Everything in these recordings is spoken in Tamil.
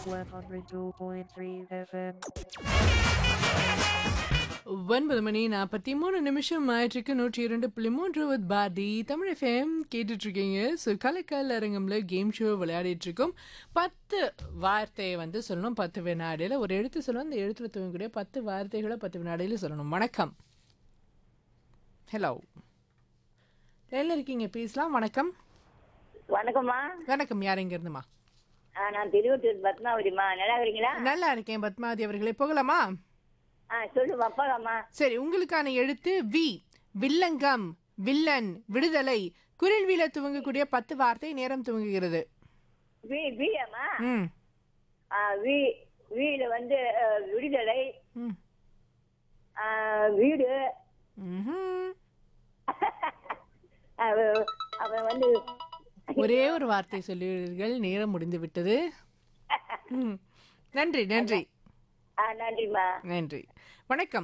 102.3 FM. ஒன்பது மணி நாற்பத்தி மூணு நிமிஷம் ஆயிற்றுக்கு நூற்றி இரண்டு புள்ளி மூன்று வித் பாரதி தமிழ் எஃப்எம் கேட்டுட்டு இருக்கீங்க ஸோ கலக்கல் அரங்கம்ல கேம் ஷோ விளையாடிட்டு இருக்கோம் பத்து வார்த்தையை வந்து சொல்லணும் பத்து வினாடியில் ஒரு எழுத்து சொல்லணும் அந்த எழுத்துல துவங்கக்கூடிய பத்து வார்த்தைகளை பத்து வினாடியில் சொல்லணும் வணக்கம் ஹலோ லைனில் இருக்கீங்க பேசலாம் வணக்கம் வணக்கம்மா வணக்கம் யார் எங்க இருந்துமா ஆ, நான் திருவட்டூர் பத்மாவதிம்மா நல்லா இருக்கிறீங்களா நல்லா இருக்கேன் பத்மாவதி அவர்களே போகலாமா ஆ சொல்லுமா போலாமா சரி உங்களுக்கான எழுத்து வி வில்லங்கம் வில்லன் விடுதலை குரில்வில துவங்கக்கூடிய பத்து வார்த்தை நேரம் துவங்குகிறது வி வியாம்மா ம் ஆ, வி வீடு வந்து அ, விடுதலை ம் ஆ, வீடு ம்ஹும். ஆ, அப்புறம் வந்து ஒரே ஒரு வார்த்தை சொல்லுவீர்கள் நேரம் முடிந்து விட்டது ம். நன்றி நன்றி ஆ, நன்றிம்மா நன்றி வணக்கம்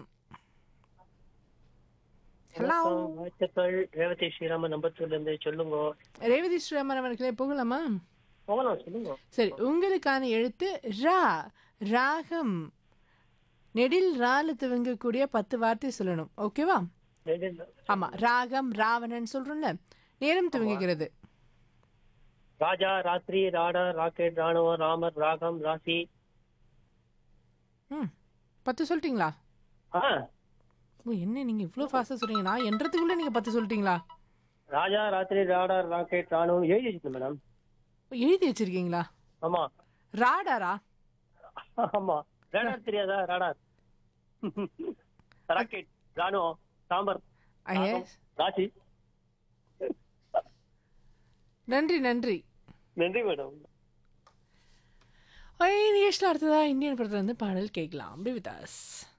ஹலோ வாழ்த்துக்கள் ரேவதி ஸ்ரீராமன் நம்பத்தூர்ல இருந்து சொல்லுங்க ரேவதி ஸ்ரீராமன் அவர்களே போகலாமா போகலாம் சொல்லுங்க சரி உங்களுக்கான எழுத்து ரா ராகம் நெடில் ரால துவங்கக்கூடிய பத்து வார்த்தை சொல்லணும் ஓகேவா நெடில் ஆமா ராகம் ராவணன் சொல்றோம்ல நேரம் துவங்குகிறது ராஜா ராத்திரி ராடா ராக்கெட் ராணுவம் ராமர் ராகம் ராசி ம் பத்து சொல்லிட்டீங்களா ஆ ஓ என்ன நீங்க இவ்வளோ ஃபாஸ்ட்டாக சொல்றீங்க நான் என்றதுக்குள்ள நீங்க பத்து சொல்லிட்டீங்களா ராஜா ராத்திரி ராடா ராக்கெட் ராணுவம் எழுதி வச்சிருக்கேன் மேடம் ஓ, எழுதி வச்சிருக்கீங்களா ஆமா ராடாரா ஆமா ரேடார் தெரியாதா ராடார் ராக்கெட் ராணுவம் சாம்பர் ஐயஸ் ராசி நன்றி நன்றி நன்றி மேடம் ஐ நிகழ்ச்சியில் அடுத்ததா இந்தியன் படத்துல இருந்து பாடல் கேட்கலாம் பிவிதாஸ்